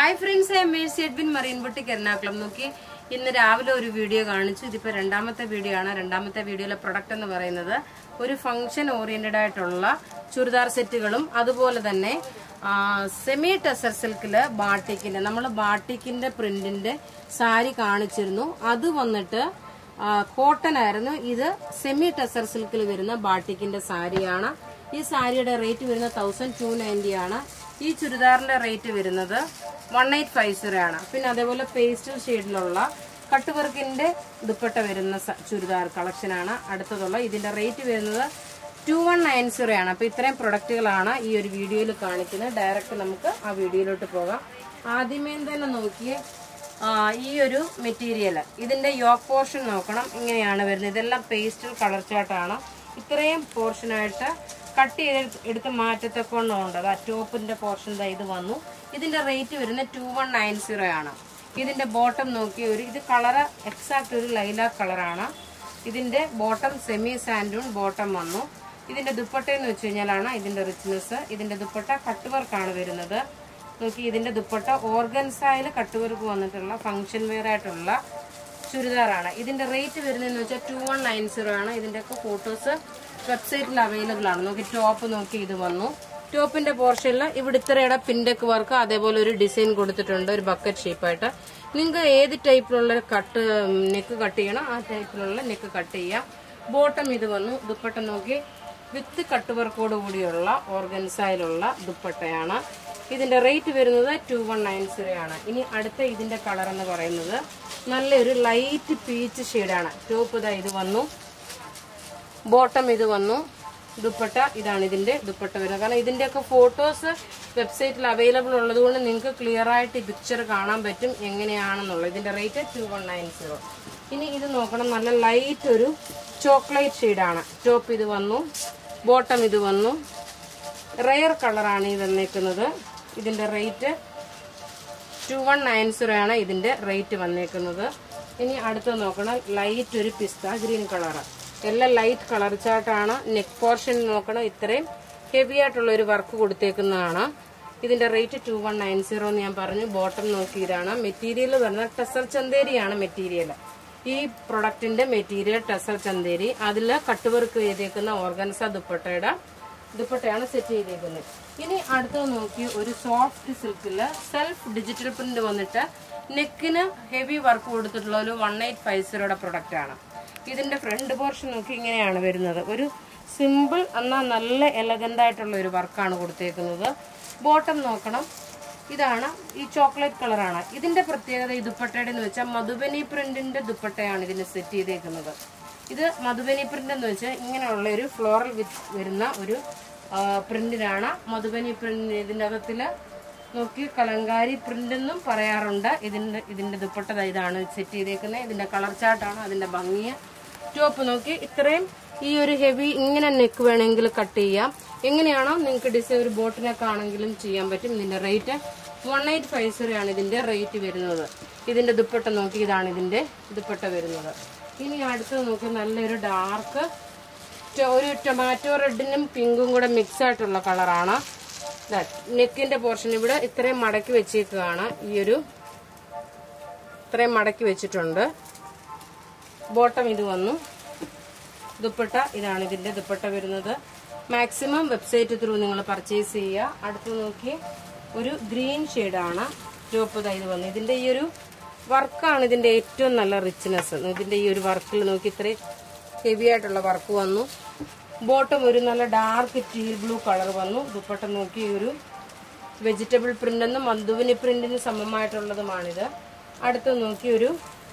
hi friends I Mercy Edwin Marine boutique Ernakulam നോക്കി ഇന്ന് രാവിലെ ഒരു വീഡിയോ കാണിച്ചു ഇതിപ്പോ രണ്ടാമത്തെ വീഡിയോ ആണ് രണ്ടാമത്തെ വീഡിയോയിലെ പ്രൊഡക്റ്റ് എന്ന് പറയുന്നത് ഒരു ഫംഗ്ഷൻ ഓറിയന്റഡ് ആയിട്ടുള്ള ചുരിദാർ സെറ്റുകളും അതുപോലെ തന്നെ സെമി ടെസർ സിൽക്കില് ബാട്ടിക്കിന്റെ നമ്മൾ ബാട്ടിക്കിന്റെ പ്രിന്റിന്റെ സാരി കാണിച്ചിരുന്നു അത് വന്നിട്ട് കോട്ടൺ ആയിരുന്നു ഇത് സെമി ടെസർ സിൽക്കിൽ വരുന്ന ബാട്ടിക്കിന്റെ സാരിയാണ് ഈ സാരിയുടെ റേറ്റ് വരുന്നത് തൗസൻഡ് ടു നയൻറ്റി ആണ് ഈ ചുരിദാറിന്റെ റേറ്റ് വരുന്നത് വൺ എയ്റ്റ് ഫൈവ് സീറോ ആണ് പിന്നെ അതേപോലെ പേസ്റ്റൽ ഷെയ്ഡിലുള്ള കട്ട് വർക്കിന്റെ ദുപ്പട്ട വരുന്ന സ- ചുരിദാർ കളക്ഷനാണ് അടുത്തതുള്ള ഇതിന്റെ റേറ്റ് വരുന്നത് ടു വൺ നയൻ സീറോ ആണ് അപ്പൊ ഇത്രയും പ്രൊഡക്റ്റുകളാണ് ഈ ഒരു വീഡിയോയിൽ കാണിക്കുന്നത് ഡയറക്റ്റ് നമുക്ക് ആ വീഡിയോയിലോട്ട് പോകാം ആദ്യമേ തന്നെ നോക്കിയേ ആ, ഈ ഒരു മെറ്റീരിയൽ ഇതിന്റെ യോക്ക് പോർഷൻ നോക്കണം ഇങ്ങനെയാണ് വരുന്നത് ഇതെല്ലാം പേസ്റ്റൽ കളർ ചാർട്ടാണ് ഇത്രയും പോർഷനായിട്ട് കട്ട് ചെയ്ത് എടുത്ത് മാറ്റത്തൊക്കെയുണ്ട് അത് ടോപ്പിന്റെ പോർഷൻ ഇത് വന്നു ഇതിന്റെ റേറ്റ് വരുന്നത് ടു വൺ നയൻ സീറോ ആണ് ഇതിന്റെ ബോട്ടം നോക്കി ഒരു ഇത് കളറ് എക്സാക്ട് ഒരു ലൈലാക്ക് കളറാണ് ഇതിന്റെ ബോട്ടം സെമി സാൻഡൂൺ ബോട്ടം വന്നു ഇതിന്റെ ദുപ്പട്ട എന്ന് വെച്ച് കഴിഞ്ഞാലാണ് ഇതിന്റെ റിച്ച്നെസ് ഇതിന്റെ ദുപ്പട്ട കട്ട് വർക്കാണ് വരുന്നത് നോക്കി ഇതിന്റെ ദുപ്പട്ട ഓർഗൻസായിൽ കട്ട് വർക്ക് വന്നിട്ടുള്ള ഫംഗ്ഷൻ വെയർ ആയിട്ടുള്ള ചുരിദാറാണ് ഇതിന്റെ റേറ്റ് വരുന്നതെന്ന് വെച്ചാൽ ടു വൺ നയൻ സീറോ ആണ് ഇതിന്റെയൊക്കെ ഫോട്ടോസ് വെബ്സൈറ്റിൽ അവൈലബിൾ ആണ് നോക്കി ടോപ്പ് നോക്കി ഇത് വന്നു ടോപ്പിന്റെ പോർഷനിൽ ഇവിടെ ഇത്രയുടെ പിൻഡക്ക് വർക്ക് അതേപോലെ ഒരു ഡിസൈൻ കൊടുത്തിട്ടുണ്ട് ഒരു ബക്കറ്റ് ഷേപ്പായിട്ട് നിങ്ങൾക്ക് ഏത് ടൈപ്പിലുള്ള കട്ട് നെക്ക് കട്ട് ചെയ്യണം ആ ടൈപ്പിലുള്ള നെക്ക് കട്ട് ചെയ്യാം ബോട്ടം ഇത് വന്നു ദുപ്പട്ട നോക്കി വിത്ത് കട്ട് വർക്കോട് കൂടിയുള്ള ഓർഗൻസായിലുള്ള ദുപ്പട്ടയാണ് ഇതിന്റെ റേറ്റ് വരുന്നത് ടു വൺ നയൻ സീറോ ആണ് ഇനി അടുത്ത ഇതിന്റെ കളർ എന്ന് പറയുന്നത് നല്ലൊരു ലൈറ്റ് പീച്ച് ഷെയ്ഡാണ് ടോപ്പ് ഇതാ ഇത് വന്നു ബോട്ടം ഇത് വന്നു ദുപ്പട്ട ഇതാണ് ഇതിന്റെ ദുപ്പട്ട വരുന്നത് കാരണം ഇതിന്റെയൊക്കെ ഫോട്ടോസ് വെബ്സൈറ്റിൽ അവൈലബിൾ ഉള്ളതുകൊണ്ട് നിങ്ങൾക്ക് ക്ലിയർ ആയിട്ട് ഈ പിക്ചർ കാണാൻ പറ്റും എങ്ങനെയാണെന്നുള്ളത് ഇതിന്റെ rate two one nine zero ഇനി ഇത് നോക്കണം നല്ല ലൈറ്റ് ഒരു ചോക്ലേറ്റ് ഷെയ്ഡാണ് ടോപ്പ് ഇത് വന്നു ബോട്ടം ഇത് വന്നു റെയർ കളറാണ് ഈ വന്നേക്കുന്നത് ഇതിന്റെ rate two one nine zero ആണ് ഇതിന്റെ റേറ്റ് വന്നേക്കുന്നത് ഇനി അടുത്ത് നോക്കണം ലൈറ്റ് ഒരു പിസ്ത ഗ്രീൻ കളർ എല്ലാം ലൈറ്റ് കളർ ചാർട്ടാണ് നെക്ക് പോർഷൻ നോക്കണം ഇത്രയും ഹെവി ആയിട്ടുള്ള ഒരു വർക്ക് കൊടുത്തേക്കുന്നതാണ് ഇതിന്റെ rate two one nine zero എന്ന് ഞാൻ പറഞ്ഞു ബോട്ടം നോക്കി ഇതാണ് മെറ്റീരിയൽ പറഞ്ഞാൽ ടെസർ ചന്തേരിയാണ് മെറ്റീരിയൽ ഈ പ്രൊഡക്റ്റിന്റെ മെറ്റീരിയൽ ടെസർ ചന്തേരി അതിൽ കട്ട് വർക്ക് ചെയ്തേക്കുന്ന ഓർഗൻസ ദുപ്പട്ടയുടെ ദുപ്പട്ടയാണ് സെറ്റ് ചെയ്തേക്കുന്നത് ഇനി അടുത്തത് നോക്കി ഒരു സോഫ്റ്റ് സിൽക്കില് സെൽഫ് ഡിജിറ്റൽ പ്രിന്റ് വന്നിട്ട് നെക്കിന് ഹെവി വർക്ക് കൊടുത്തിട്ടുള്ള ഒരു വൺ എയ്റ്റ് ഫൈവ് സീറോയുടെ പ്രൊഡക്റ്റ് ആണ് ഇതിന്റെ ഫ്രണ്ട് പോർഷൻ നോക്കി ഇങ്ങനെയാണ് വരുന്നത് ഒരു സിമ്പിൾ എന്നാൽ നല്ല എലഗന്റ് ആയിട്ടുള്ള ഒരു വർക്കാണ് കൊടുത്തേക്കുന്നത് ബോട്ടം നോക്കണം ഇതാണ് ഈ ചോക്ലേറ്റ് കളറാണ് ഇതിന്റെ പ്രത്യേകത ഈ ദുപ്പട്ടയുടെ എന്ന് വെച്ചാൽ മധുബനി പ്രിന്റിന്റെ ദുപ്പട്ടയാണ് ഇതിന് സെറ്റ് ചെയ്തേക്കുന്നത് ഇത് മധുബനി പ്രിന്റ് എന്ന് വെച്ചാൽ ഇങ്ങനെയുള്ള ഒരു ഫ്ലോറൽ വിത്ത് വരുന്ന ഒരു പ്രിന്റിനാണ് മധുബനി പ്രിന്റ് ഇതിൻ്റെ അകത്തില് നോക്കി കലങ്കാരി പ്രിന്റ് എന്നും പറയാറുണ്ട് ഇതിന്റെ ഇതിന്റെ ദുപ്പട്ട ദാ ഇതാണ് സെറ്റ് ചെയ്തേക്കുന്നത് ഇതിന്റെ കളർ ചാർട്ടാണ് അതിന്റെ ഭംഗിയ ടോപ്പ് നോക്കി ഇത്രയും ഈ ഒരു ഹെവി ഇങ്ങനെ നെക്ക് വേണമെങ്കിൽ കട്ട് ചെയ്യാം എങ്ങനെയാണോ നിങ്ങൾക്ക് ഡിസൈൻ ഒരു ബോട്ടിനൊക്കെ ആണെങ്കിലും ചെയ്യാൻ പറ്റും ഇതിന്റെ rate one eight five zero ആണ് ഇതിന്റെ റേറ്റ് വരുന്നത് ഇതിന്റെ ദുപ്പട്ട നോക്കി ഇതാണ് ഇതിന്റെ ദുപ്പട്ട വരുന്നത് ഇനി അടുത്തത് നോക്കി നല്ലൊരു ഡാർക്ക് ഒരു ടൊമാറ്റോ റെഡിനും പിങ്കും കൂടെ മിക്സ് ആയിട്ടുള്ള കളറാണ് നെക്കിന്റെ പോർഷൻ ഇവിടെ ഇത്രയും മടക്കി വെച്ചേക്കുകയാണ് ഈ ഒരു ഇത്രയും മടക്കി വെച്ചിട്ടുണ്ട് ബോട്ടം ഇത് വന്നു ദുപ്പട്ട ഇതാണ് ഇതിന്റെ ദുപ്പട്ട വരുന്നത് മാക്സിമം വെബ്സൈറ്റ് ത്രൂ നിങ്ങൾ പർച്ചേസ് ചെയ്യുക അടുത്ത് നോക്കി ഒരു ഗ്രീൻ ഷെയ്ഡാണ് ടോപ്പ് ഇതാ ഇത് വന്നു ഇതിന്റെ ഈ ഒരു വർക്കാണ് ഇതിന്റെ ഏറ്റവും നല്ല റിച്ച്നെസ് ഇതിന്റെ ഈ ഒരു വർക്കിൽ നോക്കി ഇത്രയും ഹെവി ആയിട്ടുള്ള വർക്ക് വന്നു ബോട്ടം ഒരു നല്ല ഡാർക്ക് ടീൽ ബ്ലൂ കളർ വന്നു ദുപ്പട്ട നോക്കി ഒരു വെജിറ്റബിൾ പ്രിന്റ് എന്നും മന്ദുവിനി പ്രിന്റിന് സമമായിട്ടുള്ളതുമാണിത് അടുത്ത് നോക്കി ഒരു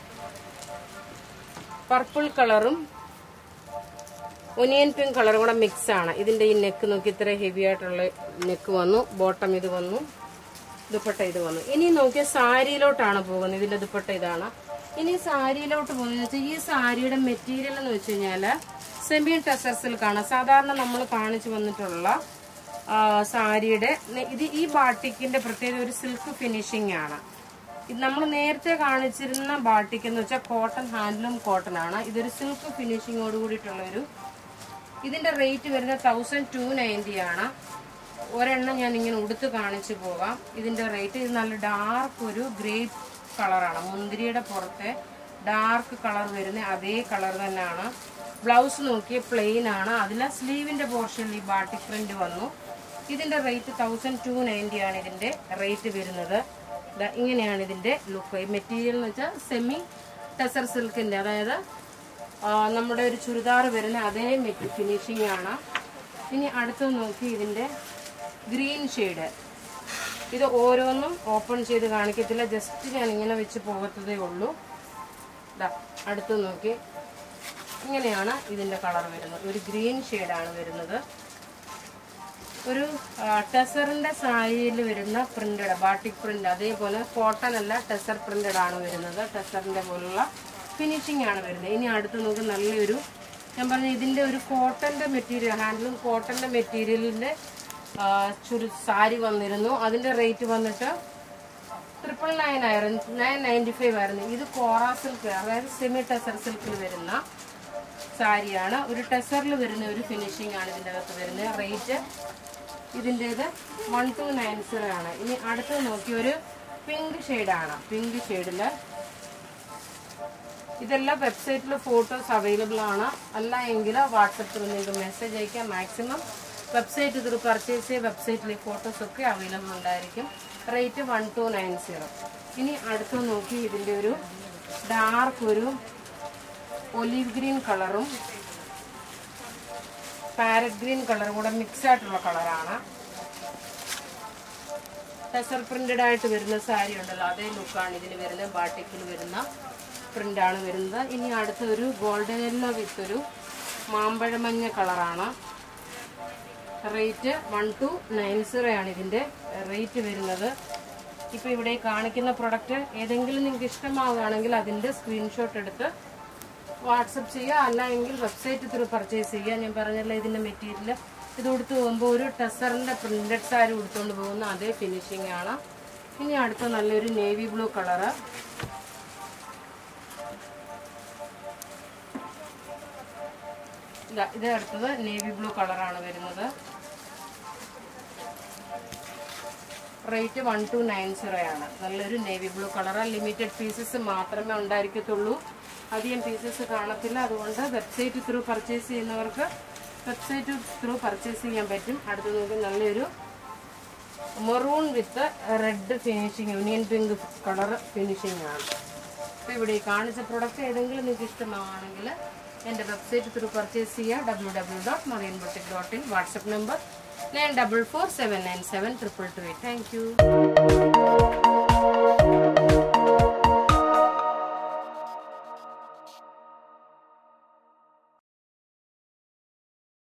പർപ്പിൾ കളറും ഒനിയൻ പിങ്ക് കളറും കൂടെ മിക്സ് ആണ് ഇതിന്റെ ഈ നെക്ക് നോക്കി ഇത്ര ഹെവി ആയിട്ടുള്ള നെക്ക് വന്നു ബോട്ടം ഇത് വന്നു ദുപ്പട്ട ഇത് വന്നു ഇനി നോക്കിയ സാരിയിലോട്ടാണ് പോകുന്നത് ഇതിന്റെ ദുപ്പട്ട ഇതാണ് ഇനി സാരിയിലോട്ട് പോകുന്നത് വെച്ചാൽ ഈ സാരിയുടെ മെറ്റീരിയൽ എന്ന് വെച്ച് കഴിഞ്ഞാല് സെമി ടെസർ സിൽക്കാണ് സാധാരണ നമ്മൾ കാണിച്ചു വന്നിട്ടുള്ള ആ, സാരിയുടെ നെ- ഇത് ഈ ബാട്ടിക്കിന്റെ പ്രത്യേക ഒരു സിൽക്ക് ഫിനിഷിംഗ് ആണ് ഇത് നമ്മൾ നേരത്തെ കാണിച്ചിരുന്ന ബാട്ടിക് എന്ന് വെച്ചാൽ കോട്ടൺ ഹാൻഡ്ലൂം കോട്ടൺ ആണ് ഇതൊരു സിൽക്ക് ഫിനിഷിങ്ങോട് കൂടിയിട്ടുള്ള ഒരു ഇതിന്റെ റേറ്റ് വരുന്നത് തൗസൻഡ് ടു നയൻറ്റി ആണ് ഒരെണ്ണം ഞാൻ ഇങ്ങനെ ഉടുത്ത് കാണിച്ചു പോകാം ഇതിന്റെ റേറ്റ് ഇത് നല്ല ഡാർക്ക് ഒരു ഗ്രേപ്പ് കളറാണ് മുന്തിരിയുടെ പുറത്തെ ഡാർക്ക് കളർ വരുന്ന അതേ കളർ തന്നെയാണ് ബ്ലൗസ് നോക്കി പ്ലെയിൻ ആണ് അതിലെ സ്ലീവിന്റെ പോർഷനിൽ ഈ ബാട്ടിക് പ്രിന്റ് വന്നു ഇതിന്റെ റേറ്റ് തൗസൻഡ് ടു നയൻറ്റി ആണ് ഇതിന്റെ റേറ്റ് വരുന്നത് ദാ ഇങ്ങനെയാണ് ഇതിന്റെ ലുക്ക് മെറ്റീരിയൽ എന്ന് വെച്ചാൽ സെമി ടെസർ സിൽക്കിന്റെ അതായത് ആ, നമ്മുടെ ഒരു ചുരിദാർ വരുന്ന അതേ മെറ്റ് ഫിനിഷിംഗ് ആണ് ഇനി അടുത്ത് നോക്കി ഇതിന്റെ ഗ്രീൻ ഷെയ്ഡ് ഇത് ഓരോന്നും ഓപ്പൺ ചെയ്ത് കാണിക്കത്തില്ല ജസ്റ്റ് ഞാൻ ഇങ്ങനെ വെച്ച് പോകത്തതേ ഉള്ളൂ ദാ അടുത്ത് നോക്കി ഇങ്ങനെയാണ് ഇതിന്റെ കളർ വരുന്നത് ഒരു ഗ്രീൻ ഷെയ്ഡാണ് വരുന്നത് ഒരു ടെസറിന്റെ സാരിയിൽ വരുന്ന പ്രിന്റഡ് ബാട്ടിക് പ്രിന്റ് അതേപോലെ കോട്ടൺ അല്ല ടെസർ പ്രിന്റഡ് ആണ് വരുന്നത് ടെസറിന്റെ പോലുള്ള ഫിനിഷിംഗ് ആണ് വരുന്നത് ഇനി അടുത്ത് നമുക്ക് നല്ലൊരു ഞാൻ പറഞ്ഞ ഇതിന്റെ ഒരു കോട്ടന്റെ മെറ്റീരിയൽ ഹാൻഡ്ലൂം കോട്ടന്റെ മെറ്റീരിയലിന്റെ ചുരു സാരി വന്നിരുന്നു അതിന്റെ റേറ്റ് വന്നിട്ട് ട്രിപ്പിൾ നയൻ ആയിരുന്നു നയൻ നയൻറ്റി ഫൈവ് ആയിരുന്നു ഇത് കോറ സിൽക്ക് അതായത് സെമി ടെസർ സിൽക്കിൽ വരുന്ന സാരിയാണ് ഒരു ടെസറിൽ വരുന്ന ഒരു ഫിനിഷിംഗ് ആണ് ഇതിൻ്റെ അകത്ത് വരുന്നത് റേറ്റ് ഇതിൻ്റേത് വൺ ടു നയൻ സീറോ ആണ് ഇനി അടുത്ത് നോക്കി ഒരു പിങ്ക് ഷെയ്ഡാണ് പിങ്ക് ഷെയ്ഡിൽ ഇതെല്ലാം വെബ്സൈറ്റിൽ ഫോട്ടോസ് അവൈലബിൾ ആണ് അല്ല എങ്കിൽ വാട്സപ്പിൽ നിങ്ങൾക്ക് മെസ്സേജ് അയക്കാം മാക്സിമം വെബ്സൈറ്റ് ഇതിൽ പർച്ചേസ് ചെയ്ത് വെബ്സൈറ്റിൽ ഫോട്ടോസ് ഒക്കെ അവൈലബിൾ ഉണ്ടായിരിക്കും rate one two nine zero ഇനി അടുത്ത് നോക്കി ഇതിൻ്റെ ഒരു ഡാർക്ക് ഒരു ഒലിവ് ഗ്രീൻ കളറും പാരറ്റ് ഗ്രീൻ കളറും കൂടെ മിക്സ് ആയിട്ടുള്ള കളറാണ് ടെസർ പ്രിന്റഡ് ആയിട്ട് വരുന്ന സാരി ഉണ്ടല്ലോ അതേ ലുക്കാണ് ഇതിന് വരുന്നത് ബാട്ടിക്കിൽ വരുന്ന പ്രിന്റാണ് വരുന്നത് ഇനി അടുത്ത ഒരു ഗോൾഡൻ യെല്ലോ വിത്ത് ഒരു മാമ്പഴമഞ്ഞ കളറാണ് rate one two nine zero ആണ് ഇതിന്റെ റേറ്റ് വരുന്നത് ഇപ്പൊ ഇവിടെ കാണിക്കുന്ന പ്രൊഡക്റ്റ് ഏതെങ്കിലും നിങ്ങൾക്ക് ഇഷ്ടമാവുകയാണെങ്കിൽ അതിന്റെ സ്ക്രീൻഷോട്ട് എടുത്ത് വാട്സപ്പ് ചെയ്യുക അല്ല എങ്കിൽ വെബ്സൈറ്റ് ത്രൂ പർച്ചേസ് ചെയ്യുക ഞാൻ പറഞ്ഞല്ലോ ഇതിന്റെ മെറ്റീരിയൽ ഇത് കൊടുത്തു പോകുമ്പോൾ ഒരു ടെസറിന്റെ പ്രിന്റഡ് സാരി ഉടുത്തുകൊണ്ട് പോകുന്ന അതേ ഫിനിഷിംഗ് ആണ് ഇനി അടുത്ത നല്ലൊരു നേവി ബ്ലൂ കളറ് ഇതാ ഇത് അടുത്തത് നേവി ബ്ലൂ കളറാണ് വരുന്നത് rate one two nine zero ആണ് നല്ലൊരു navy blue colour limited pieces മാത്രമേ ഉണ്ടായിരിക്കത്തുള്ളൂ അധികം പീസസ് കാണത്തില്ല അതുകൊണ്ട് വെബ്സൈറ്റ് ത്രൂ പർച്ചേസ് ചെയ്യുന്നവർക്ക് വെബ്സൈറ്റ് ത്രൂ പർച്ചേസ് ചെയ്യാൻ പറ്റും അടുത്ത് നോക്കി നല്ലൊരു maroon with red finishing onion pink colour finishing ആണ് അപ്പോൾ ഇവിടെ ഈ കാണിച്ച പ്രൊഡക്റ്റ് ഏതെങ്കിലും നിങ്ങൾക്ക് ഇഷ്ടമാണെങ്കിൽ എൻ്റെ വെബ്സൈറ്റ് ത്രൂ പർച്ചേസ് ചെയ്യുക W W dot Marian boutique dot in WhatsApp number nine double four seven nine seven triple two eight thank U